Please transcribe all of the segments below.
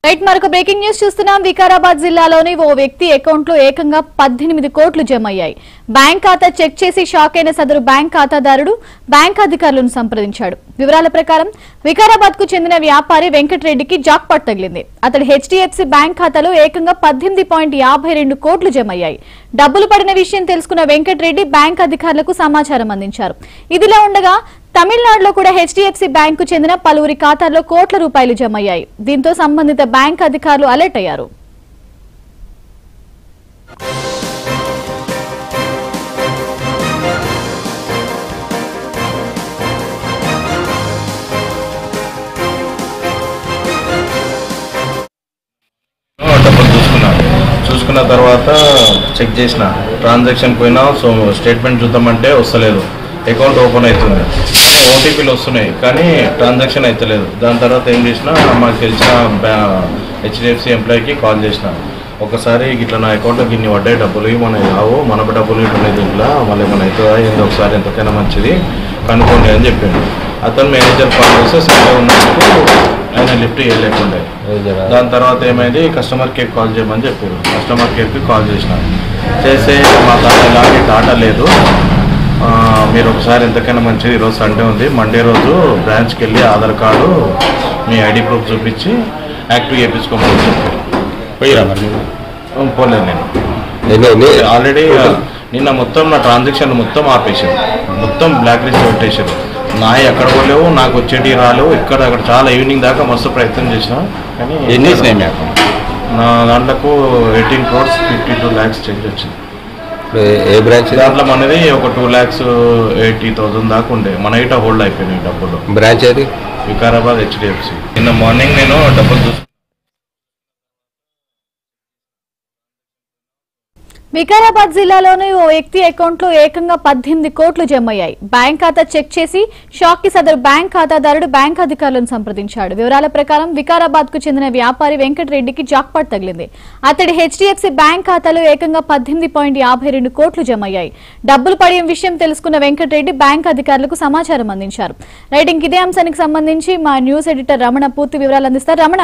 Right మరొక breaking news చూస్తున్నాం వికారాబాద్ జిల్లాలోని ఓ వ్యక్తి అకౌంట్ లో ఏకంగా పద్దెనిమిది కోట్లు జమ అయ్యాయి బ్యాంక్ ఖాతా చెక్ చేసి షాక్ అయిన సదరు బ్యాంక్ ఖాతాదారుడు బ్యాంక్ అధికారులను సంప్రదించాడు వివరాల ప్రకారం వికారాబాద్ కు చెందిన వ్యాపారి వెంకటరెడ్డికి జాక్పాట్ తగిలింది అతడి హెచ్డిఎఫ్సి బ్యాంక్ ఖాతాలో ఏకంగా పద్దెనిమిది పాయింట్ యాభై రెండు కోట్లు జమ అయ్యాయి డబ్బులు పడిన విషయం తెలుసుకున్న వెంకటరెడ్డి బ్యాంక్ అధికారులకు సమాచారం అందించారు ఇదిలా ఉండగా తమిళనాడులో కూడా హెచ్డిఎఫ్సి బ్యాంకు చెందిన పలువురి ఖాతాల్లో కోట్ల రూపాయలు జమ అయ్యాయి దీంతో సంబంధిత బ్యాంక్ అధికారులు అలర్ట్ అయ్యారు డబ్బులు చూసుకున్నా చూసుకున్న తర్వాత చెక్ చేసిన ట్రాన్సాక్షన్ పోయినా సో స్టేట్మెంట్ చూద్దామంటే వస్తలేదు అకౌంట్ ఓపెన్ అవుతుంది ఓటీపీలు వస్తున్నాయి కానీ ట్రాన్సాక్షన్ అవుతలేదు దాని తర్వాత ఏం చేసినా మాకు తెలిసిన హెచ్డిఎఫ్సి ఎంప్లాయీకి కాల్ చేసిన ఒకసారి ఇట్లా నా అకౌంట్లోకి ఇన్ని పడ్డాయి డబ్బులు ఇవి మన రావు మన డబ్బులు ఇటు ఉన్నాయి దీంట్లో మళ్ళీ మన అవుతుందా ఏందో ఒకసారి ఎంతకైనా మంచిది కనుక్కోండి అని చెప్పిండు అతను మేనేజర్ కాల్ చేస్తే సండే ఉన్నందుకు ఆయన లిఫ్ట్ చేయలేకుండే దాని తర్వాత ఏమైంది కస్టమర్ కేర్ కాల్ చేయమని చెప్పారు కస్టమర్ కేర్కి కాల్ చేసిన చేస్తే మా దాంట్లో ఎలాంటి డాటా లేదు ఆ, మీరు ఒకసారి ఎంతకైనా మంచిది ఈరోజు సండే ఉంది మండే రోజు బ్రాంచ్కి వెళ్ళి ఆధార్ కార్డు మీ ఐడి ప్రూఫ్ చూపించి యాక్టివ్ చేయించుకోమని చెప్పారు పోయిరా మరి మీరు? ఆ, పోలేదు నేను ఎన్ని ఎన్ని ఆల్రెడీ నిన్న మొత్తం నా ట్రాన్సాక్షన్ మొత్తం ఆపేసారు మొత్తం బ్లాక్ లిస్ట్ పెట్టేశారు నా ఎక్కడ పోలేవు నాకు వచ్చేటి రాలేవు ఇక్కడ అక్కడ చాలా ఈవినింగ్ దాకా మస్తు ప్రయత్నం చేసిన కానీ ఎన్ని వేసినాయి మీ అకౌంట్ నా దాంట్లకు eighteen crores fifty two lakhs change వచ్చింది ఇప్పుడు ఏ- ఏ బ్రాంచ్ ఇది? దాంట్లో మనది ఒక టూ ల్యాక్స్ ఎయిటీ థౌసండ్ దాకా ఉండే మన ఇట హోల్డ్ అయిపోయినాయి డబ్బులు బ్రాంచ్ ఏది వికారాబాద్ హెచ్డిఎఫ్సి నిన్న మార్నింగ్ నేను డబ్బులు చూసి వికారాబాద్ జిల్లాలోని ఓ వ్యక్తి అకౌంట్ లో ఏకంగా పద్దెనిమిది కోట్లు జమ అయ్యాయి బ్యాంక్ ఖాతా చెక్ చేసి షాక్ కి సదరు బ్యాంక్ ఖాతాదారుడు బ్యాంక్ అధికారులను సంప్రదించాడు వివరాల ప్రకారం వికారాబాద్ కు చెందిన వ్యాపారి వెంకటరెడ్డికి జాక్పాట్ తగిలింది అతడి హెచ్డిఎఫ్సి బ్యాంక్ ఖాతాలో ఏకంగా పద్దెనిమిది పాయింట్ యాభై రెండు కోట్లు జమ అయ్యాయి డబ్బులు పడిన విషయం తెలుసుకున్న వెంకటరెడ్డి బ్యాంక్ అధికారులకు సమాచారం అందించారు రైటింగ్ ఇదే అంశానికి సంబంధించి మా న్యూస్ ఎడిటర్ రమణ పూర్తి వివరాలు అందిస్తారు రమణ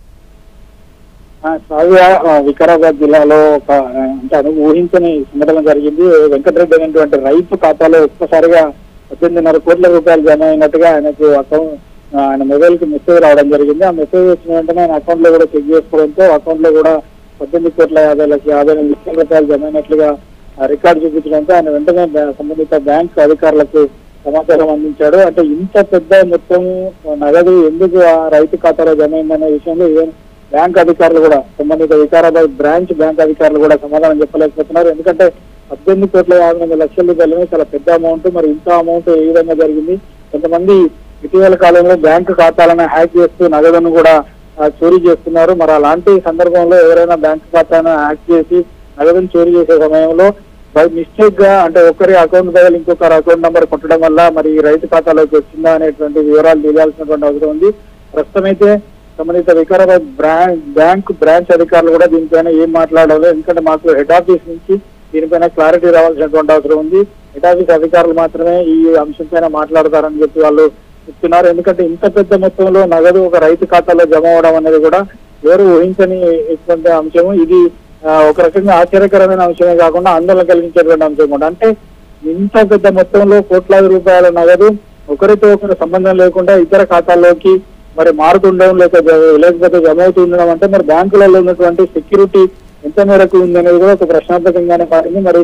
ఆ, సాగుగా ఆ, వికారాబాద్ జిల్లాలో ఒక ఆ, అంటే అది ఊహించని సంఘటన జరిగింది వెంకటరెడ్డి అనేటువంటి రైతు ఖాతాలో ఒక్కసారిగా పద్దెనిమిదిన్నర కోట్ల రూపాయలు జమ అయినట్టుగా ఆయనకు అకౌంట్ ఆ, ఆయన మొబైల్ కి మెసేజ్ రావడం జరిగింది ఆ మెసేజ్ వచ్చిన వెంటనే ఆయన అకౌంట్ లో కూడా చెక్ చేసుకోవడంతో అకౌంట్ లో కూడా పద్దెనిమిది కోట్ల యాభై లక్షల యాభై ఎనిమిది లక్షల రూపాయలు జమ అయినట్లుగా ఆ, రికార్డు చూపించడంతో ఆయన వెంటనే బ్యా- సంబంధిత బ్యాంక్ అధికారులకు సమాచారం అందించాడు అంటే ఇంత పెద్ద మొత్తం నగదు ఎందుకు ఆ రైతు ఖాతాలో జమ అయిందనే విషయంలో ఏం బ్యాంక్ అధికారులు కూడా సంబంధిత వికారాబాద్ బ్రాంచ్ బ్యాంక్ అధికారులు కూడా సమాధానం చెప్పలేకపోతున్నారు ఎందుకంటే పద్దెనిమిది కోట్ల యాభై ఎనిమిది లక్షల రూపాయలు చాలా పెద్ద అమౌంట్ మరి ఇంత అమౌంట్ ఏ విధంగా జరిగింది కొంతమంది ఇటీవల కాలంలో బ్యాంకు ఖాతాలను హ్యాక్ చేస్తూ నగదును కూడా ఆ, చోరీ చేస్తున్నారు మరి అలాంటి సందర్భంలో ఎవరైనా బ్యాంకు ఖాతాను హ్యాక్ చేసి నగదును చోరీ చేసే సమయంలో బై మిస్టేక్ గా అంటే ఒకరి అకౌంట్ బదులు ఇంకొకరి అకౌంట్ నెంబర్ కొట్టడం వల్ల మరి ఈ రైతు ఖాతాలోకి వచ్చిందా అనేటువంటి వివరాలు తెలియాల్సినటువంటి అవసరం ఉంది ప్రస్తుతం అయితే సంబంధిత వికారాబాద్ బ్రాంచ్ బ్యాంక్ బ్రాంచ్ అధికారులు కూడా దీనిపైన ఏం మాట్లాడాలో ఎందుకంటే మాకు హెడ్ ఆఫీస్ నుంచి దీనిపైన క్లారిటీ రావాల్సినటువంటి అవసరం ఉంది హెడ్ ఆఫీస్ అధికారులు మాత్రమే ఈ అంశం పైన మాట్లాడతారని చెప్పి వాళ్ళు చెప్తున్నారు ఎందుకంటే ఇంత పెద్ద మొత్తంలో నగదు ఒక రైతు ఖాతాలో జమ అవడం అనేది కూడా ఎవరు ఊహించని ఇటువంటి అంశము ఇది ఆ, ఒక రకంగా ఆశ్చర్యకరమైన అంశమే కాకుండా ఆందోళన కలిగించేటువంటి అంశం కూడా అంటే ఇంత పెద్ద మొత్తంలో కోట్లాది రూపాయల నగదు ఒకరితో ఒకరు సంబంధం లేకుండా ఇతర ఖాతాల్లోకి మరి మారుతుండడం లేక జ- లేకపోతే జమ అవుతుండడం అంటే మరి బ్యాంకులలో ఉన్నటువంటి సెక్యూరిటీ ఎంత మేరకు ఉందనేది కూడా ఒక ప్రశ్నార్థకంగానే మారింది మరి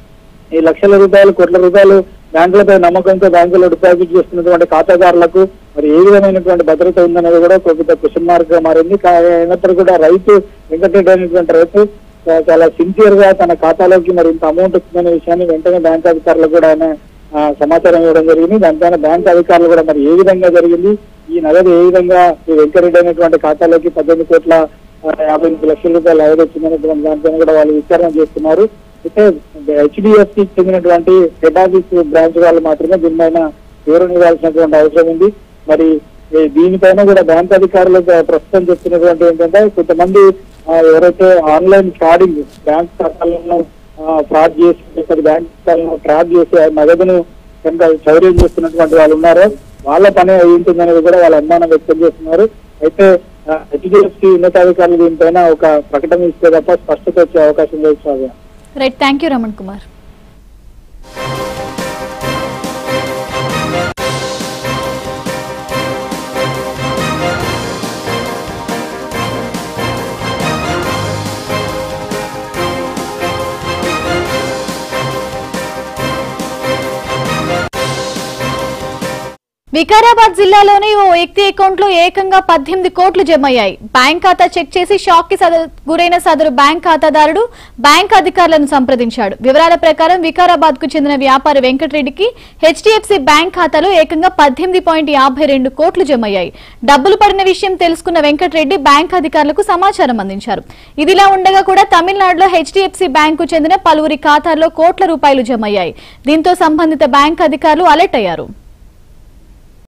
ఈ లక్షల రూపాయలు కోట్ల రూపాయలు బ్యాంకులపై నమ్మకంతో బ్యాంకులో డిపాజిట్ చేస్తున్నటువంటి ఖాతాదారులకు మరి ఏ విధమైనటువంటి భద్రత ఉందనేది కూడా ఒక పెద్ద క్వశ్చన్ మార్క్ గా మారింది కానీ అయినప్పటికీ కూడా రైతు వెంకటరెడ్డి అనేటువంటి రైతు చా- చాలా సిన్సియర్ గా తన ఖాతాలోకి మరి ఇంత అమౌంట్ వచ్చిందనే విషయాన్ని వెంటనే బ్యాంక్ అధికారులకు కూడా ఆయన ఆ, సమాచారం ఇవ్వడం జరిగింది దానిపైన బ్యాంక్ అధికారులు కూడా మరి ఏ విధంగా జరిగింది ఈ నగదు ఏ విధంగా ఈ వెంకరెడ్డి అనేటువంటి ఖాతాలోకి పద్దెనిమిది కోట్ల ఆ, యాభై ఎనిమిది లక్షల రూపాయలు నగదు వచ్చిందనేటువంటి దానిపైన కూడా వాళ్ళు విచారణ చేస్తున్నారు అయితే హెచ్డిఎఫ్సి చెందినటువంటి హెడ్ ఆఫీస్ బ్రాంచ్ వాళ్ళు మాత్రమే దీనిపైన వివరణ ఇవ్వాల్సినటువంటి అవసరం ఉంది మరి ఈ దీనిపైన కూడా బ్యాంక్ అధికారులు ప్రస్తుతం చెప్తున్నటువంటి ఏంటంటే కొంతమంది ఆ, ఎవరైతే ఆన్లైన్ ఫ్రాడింగ్ బ్యాంక్ ఖాతాలను ఫ్రాడ్ చేసి లేకపోతే బ్యాంక్ ఖాతాలను ట్రాప్ చేసి ఆ నగదును కనుక చౌర్యం చేస్తున్నటువంటి వాళ్ళు ఉన్నారో వాళ్ళ పని అయి ఉంటుందనేది కూడా వాళ్ళ అనుమానం వ్యక్తం చేస్తున్నారు అయితే హెచ్డిఎఫ్సి ఉన్నతాధికారులు దీనిపైన ఒక ప్రకటన ఇస్తే తప్ప స్పష్టత వచ్చే అవకాశం లేదు Shravya right thank you Raman Kumar Vikarabad జిల్లాలోని ఓ వ్యక్తి అకౌంట్ లో ఏకంగా పద్దెనిమిది కోట్లు జమయ్యాయి బ్యాంక్ ఖాతా చెక్ చేసి షాక్ కి సద- గురైన సదరు బ్యాంక్ ఖాతాదారుడు బ్యాంక్ అధికారులను సంప్రదించాడు వివరాల ప్రకారం వికారాబాద్ కు చెందిన వ్యాపారి వెంకటరెడ్డికి హెచ్డిఎఫ్సి బ్యాంక్ ఖాతాలో ఏకంగా పద్దెనిమిది పాయింట్ యాభై రెండు కోట్లు జమయ్యాయి డబ్బులు పడిన విషయం తెలుసుకున్న వెంకటరెడ్డి బ్యాంక్ అధికారులకు సమాచారం అందించారు ఇదిలా ఉండగా కూడా తమిళనాడులో హెచ్డిఎఫ్సి బ్యాంకు చెందిన పలువురి ఖాతాల్లో కోట్ల రూపాయలు జమయ్యాయి దీంతో సంబంధిత బ్యాంక్ అధికారులు అలర్ట్ అయ్యారు